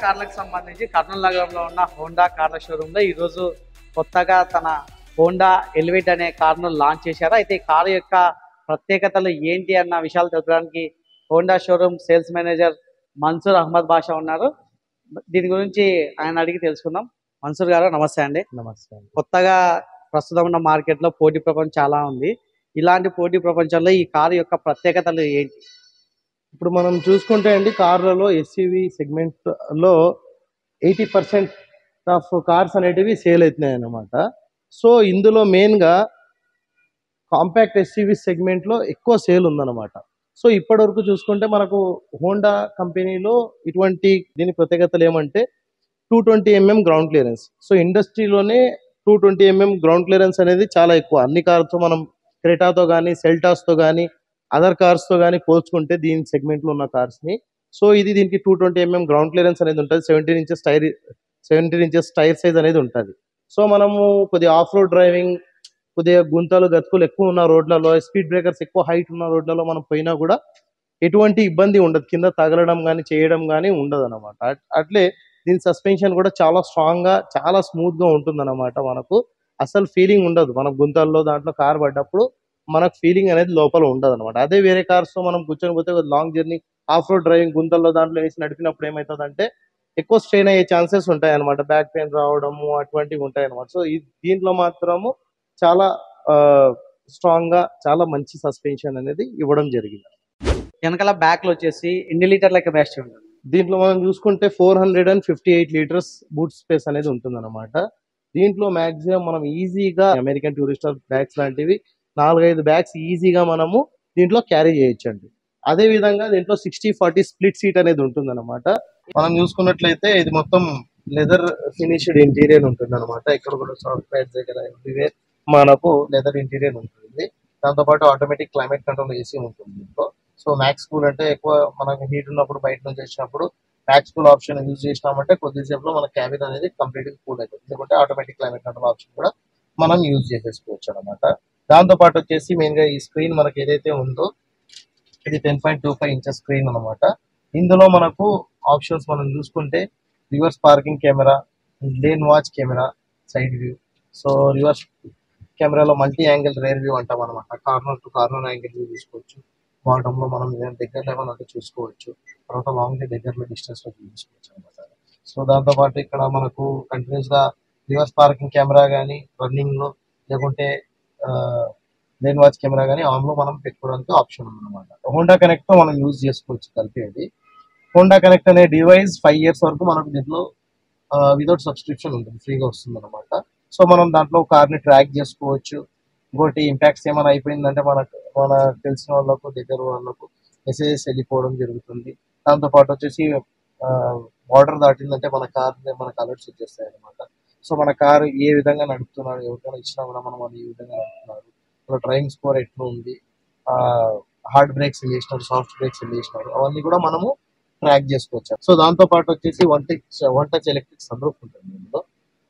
కార్లకు సంబంధించి కర్నూలు నగరంలో ఉన్న హోండా కార్ల షోరూమ్ లో ఈ రోజు కొత్తగా తన హోండా ఎలివేట్ అనే కార్ను లాంచ్ చేశారు అయితే ఈ కారు యొక్క ప్రత్యేకతలు ఏంటి అన్న విషయాలు తెలుపడానికి Honda showroom sales manager Mansoor Ahmed Basha ఉన్నారు దీని గురించి ఆయన అడిగి తెలుసుకుందాం మన్సూర్ గారు నమస్తే అండి నమస్తే అండి. కొత్తగా ప్రస్తుతం ఉన్న మార్కెట్ లో పోటీ ప్రపంచం చాలా ఉంది ఇలాంటి పోటీ ప్రపంచంలో ఈ కారు యొక్క ప్రత్యేకతలు ఏంటి ఇప్పుడు మనం చూసుకుంటే అండి కార్లలో ఎస్యూవి సెగ్మెంట్ లో ఎయిటీ పర్సెంట్ ఆఫ్ కార్స్ అనేటివి సేల్ అవుతున్నాయి అన్నమాట సో ఇందులో మెయిన్ గా కాంపాక్ట్ ఎస్యూవి సెగ్మెంట్ లో ఎక్కువ సేల్ ఉందన్నమాట సో ఇప్పటి వరకు చూసుకుంటే మనకు హోండా కంపెనీలో ఇటువంటి దీని ప్రత్యేకతలు ఏమంటే two twenty mm ground clearance so ఇండస్ట్రీలోనే two twenty mm ground clearance అనేది చాలా ఎక్కువ అన్ని కార్తో మనం క్రెటాతో కానీ సెల్టాస్తో కానీ అదర్ కార్స్తో కానీ పోల్చుకుంటే దీని సెగ్మెంట్లో ఉన్న కార్స్ని సో ఇది దీనికి two twenty mm ground clearance అనేది ఉంటుంది seventeen inches tyre seventeen inches tyre size అనేది ఉంటుంది సో మనము కొద్దిగా ఆఫ్ రోడ్ డ్రైవింగ్ కొద్దిగా గుంతలు గతుకులు ఎక్కువ ఉన్న రోడ్లలో స్పీడ్ బ్రేకర్స్ ఎక్కువ హైట్ ఉన్న రోడ్లలో మనం పోయినా కూడా ఎటువంటి ఇబ్బంది ఉండదు కింద తగలడం కానీ చేయడం కానీ ఉండదు అనమాట అట్లే దీని సస్పెన్షన్ కూడా చాలా స్ట్రాంగ్ గా చాలా స్మూత్ గా ఉంటుంది మనకు అసలు ఫీలింగ్ ఉండదు మన గుంతల్లో దాంట్లో కార్ పడ్డప్పుడు మనకు ఫీలింగ్ అనేది లోపల ఉండదు అనమాట అదే వేరే కార్స్ తో మనం కూర్చొని పోతే long journey off road driving గుంతల్లో దాంట్లో వేసి నడిపినప్పుడు ఏమవుతుందంటే ఎక్కువ స్ట్రెయిన్ అయ్యే ఛాన్సెస్ ఉంటాయి అనమాట బ్యాక్ పెయిన్ రావడము అటువంటివి ఉంటాయి అనమాట సో ఈ దీంట్లో మాత్రము చాలా స్ట్రాంగ్ గా చాలా మంచి సస్పెన్షన్ అనేది ఇవ్వడం జరిగింది వెనకాల బ్యాక్ లో వచ్చేసి ఎన్ని లీటర్ల కెపాసిటీ ఉంటుంది దీంట్లో మనం చూసుకుంటే four hundred and fifty eight litres boot space అనేది ఉంటుంది అనమాట దీంట్లో మాక్సిమం మనం ఈజీగా అమెరికన్ టూరిస్టర్ బ్యాగ్స్ లాంటివి నాలుగైదు బ్యాగ్స్ ఈజీగా మనము దీంట్లో క్యారీ చేయొచ్చండి అదే విధంగా దీంట్లో సిక్స్టీ ఫార్టీ స్ప్లిట్ సీట్ అనేది ఉంటుంది అనమాట మనం చూసుకున్నట్లయితే ఇది మొత్తం లెదర్ ఫినిష్డ్ ఇంటీరియర్ ఉంటుంది అనమాట ఇక్కడ కూడా సాఫ్ట్వేర్ దగ్గర ఎవ్రీవేర్ మనకు లెదర్ ఇంటీరియర్ ఉంటుంది దాంతోపాటు ఆటోమేటిక్ క్లైమేట్ కంట్రోల్ ఏసీ ఉంటుంది దీంట్లో సో మ్యాక్స్ కూల్ అంటే ఎక్కువ మనకి హీట్ ఉన్నప్పుడు బయట నుంచి వచ్చినప్పుడు మ్యాక్స్ కూల్ ఆప్షన్ యూజ్ చేసినామంటే కొద్దిసేపులో మన క్యాబిన్ అనేది కంప్లీట్ గా కూల్ అవుతుంది ఎందుకంటే ఆటోమేటిక్ క్లైమేట్ కంట్రోల్ ఆప్షన్ కూడా మనం యూజ్ చేసేసుకోవచ్చు అనమాట దాంతో పాటు వచ్చేసి మెయిన్ గా ఈ స్క్రీన్ మనకి ఏదైతే ఉందో ఇది ten point two five inches screen అనమాట ఇందులో మనకు ఆప్షన్స్ మనం చూసుకుంటే reverse parking camera lane watch camera side view so reverse కెమెరాలో మల్టీ యాంగిల్ రేర్ వ్యూ అంటాం అనమాట corner to corner angle view తీసుకోవచ్చు బాటమ్ లో మనం ఏదైనా దగ్గరలో ఏమైనా ఉంటే చూసుకోవచ్చు తర్వాత లాంగ్ దగ్గరలో డిస్టెన్స్ లో చూసుకోవచ్చు అనమాట సో దాంతో పాటు ఇక్కడ మనకు కంటిన్యూస్ గా రివర్స్ పార్కింగ్ కెమెరా కానీ రన్నింగ్ లో లేకుంటే లేన్ వాచ్ కెమెరా కానీ ఆన్ లో మనం పెట్టుకోవడానికి ఆప్షన్ ఉందన్నమాట హోండా కనెక్ట్ తో మనం యూజ్ చేసుకోవచ్చు కలిపి అది హోండా కనెక్ట్ అనే డివైస్ ఫైవ్ ఇయర్స్ వరకు మనకు దీంట్లో వితౌట్ సబ్స్క్రిప్షన్ ఉంటుంది ఫ్రీగా వస్తుంది అనమాట సో మనం దాంట్లో కార్ ని ట్రాక్ చేసుకోవచ్చు ఇంకోటి ఇంపాక్ట్స్ ఏమైనా అయిపోయిందంటే మనకు మన తెలిసిన వాళ్ళకు దగ్గర వాళ్ళకు మెసేజెస్ వెళ్ళిపోవడం జరుగుతుంది దాంతో పాటు వచ్చేసి బార్డర్ దాటిందంటే మన కార్ మనకు అలర్ట్స్ వచ్చేస్తాయి అనమాట సో మన కార్ ఏ విధంగా నడుపుతున్నారు ఎవరికైనా ఇచ్చినా కూడా మనం వాళ్ళు ఏ విధంగా నడుపుతున్నారు వాళ్ళ డ్రైవింగ్ స్కోర్ ఎట్లా ఉంది హార్డ్ బ్రేక్స్ చేసినారు సాఫ్ట్ బ్రేక్స్ చేసినారు అవన్నీ కూడా మనము ట్రాక్ చేసుకోవచ్చు సో దాంతో పాటు వచ్చేసి one touch one touch electric sun roof ఉంటుంది దీంట్లో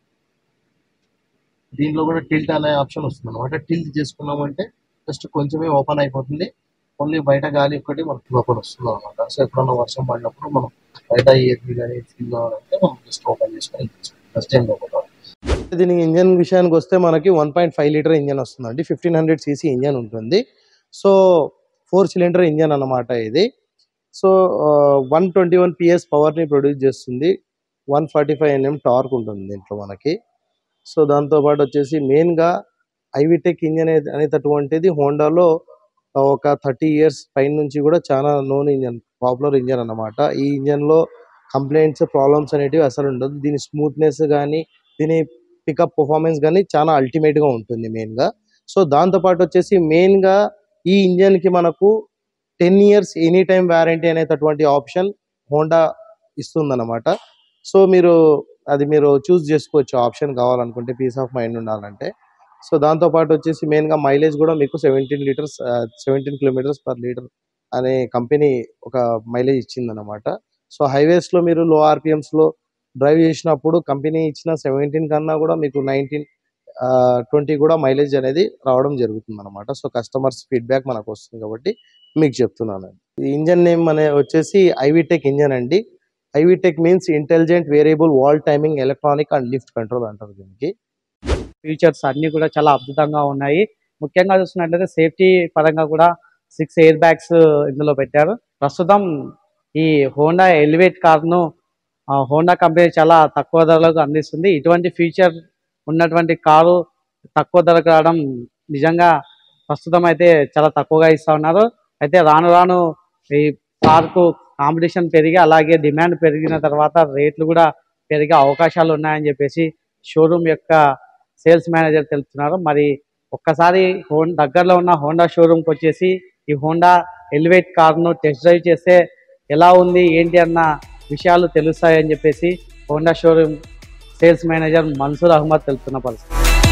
దీంట్లో కూడా టిల్ట్ అనే ఆప్షన్ వస్తుంది అనమాట టిల్ట్ చేసుకున్నామంటే జస్ట్ కొంచెమే ఓపెన్ అయిపోతుంది ఓన్లీ బయట గాలి ఒక్కటి మనకు లోపల వస్తుంది అనమాట సో ఎప్పుడన్నా వర్షం పడినప్పుడు మనం బయట ఏది కానీ ఫీల్ కావాలంటే మనం జస్ట్ ఓపెన్ చేసుకొని ఫస్ట్ టైం లోపల దీని ఇంజన్ విషయానికి వస్తే మనకి one point five litre engine వస్తుందండి ఫిఫ్టీన్ హండ్రెడ్ సీసీ ఇంజన్ ఉంటుంది సో ఫోర్ సిలిండర్ ఇంజన్ అన్నమాట ఇది so one twenty one PS పవర్ని ప్రొడ్యూస్ చేస్తుంది one forty five Nm torque ఉంటుంది దీంట్లో మనకి సో దాంతో పాటు వచ్చేసి మెయిన్గా ఐవిటెక్ ఇంజన్ అనేటటువంటిది హోండాలో ఒక థర్టీ ఇయర్స్ పైన నుంచి కూడా చాలా నోన్ ఇంజన్ పాపులర్ ఇంజన్ అన్నమాట ఈ ఇంజన్లో కంప్లైంట్స్ ప్రాబ్లమ్స్ అనేటివి అసలు ఉండదు దీని స్మూత్నెస్ కానీ దీని పికప్ పర్ఫార్మెన్స్ కానీ చాలా అల్టిమేట్గా ఉంటుంది మెయిన్గా సో దాంతో పాటు వచ్చేసి మెయిన్గా ఈ ఇంజన్కి మనకు ten years any time warranty అనేటటువంటి ఆప్షన్ హోండా ఇస్తుందన్నమాట సో మీరు అది మీరు చూస్ చేసుకోవచ్చు ఆప్షన్ కావాలనుకుంటే పీస్ ఆఫ్ మైండ్ ఉండాలంటే సో దాంతో పాటు వచ్చేసి మెయిన్గా మైలేజ్ కూడా మీకు seventeen litres seventeen kilometres per litre అనే కంపెనీ ఒక మైలేజ్ ఇచ్చిందన్నమాట సో హైవేస్లో మీరు లో ఆర్పిఎమ్స్లో డ్రైవ్ చేసినప్పుడు కంపెనీ ఇచ్చిన సెవెంటీన్ కన్నా కూడా మీకు నైన్టీన్ ట్వంటీ కూడా మైలేజ్ అనేది రావడం జరుగుతుంది అనమాట సో కస్టమర్స్ ఫీడ్బ్యాక్ మనకు వస్తుంది కాబట్టి మీకు చెప్తున్నాను ఈ ఇంజన్ నేమ్ అనే వచ్చేసి ఐవిటెక్ ఇంజన్ అండి iVTEC means intelligent variable valve timing electronic and lift control అంటారు దీనికి ఫీచర్స్ అన్ని కూడా చాలా అద్భుతంగా ఉన్నాయి ముఖ్యంగా చూసినట్లయితే సేఫ్టీ పరంగా కూడా సిక్స్ ఎయిర్ బ్యాగ్స్ ఇందులో పెట్టారు ప్రస్తుతం ఈ హోండా ఎలివేట్ కార్ను హోండా కంపెనీ చాలా తక్కువ ధరలకు అందిస్తుంది ఇటువంటి ఫీచర్ ఉన్నటువంటి కారు తక్కువ ధరకు రావడం నిజంగా ప్రస్తుతం అయితే చాలా తక్కువగా ఇస్తా ఉన్నారు అయితే రాను రాను ఈ కార్కు కాంపిటీషన్ పెరిగి అలాగే డిమాండ్ పెరిగిన తర్వాత రేట్లు కూడా పెరిగే అవకాశాలు ఉన్నాయని చెప్పేసి షోరూమ్ యొక్క సేల్స్ మేనేజర్ తెలుపుతున్నారు మరి ఒక్కసారి హోన్ దగ్గరలో ఉన్న హోండా షోరూమ్కి వచ్చేసి ఈ హోండా ఎలివేట్ కార్ను టెస్ట్ డ్రైవ్ చేస్తే ఎలా ఉంది ఏంటి అన్న విషయాలు తెలుస్తాయని చెప్పేసి Honda showroom sales manager Mansoor Ahmed తెలుపుతున్న పరిస్థితి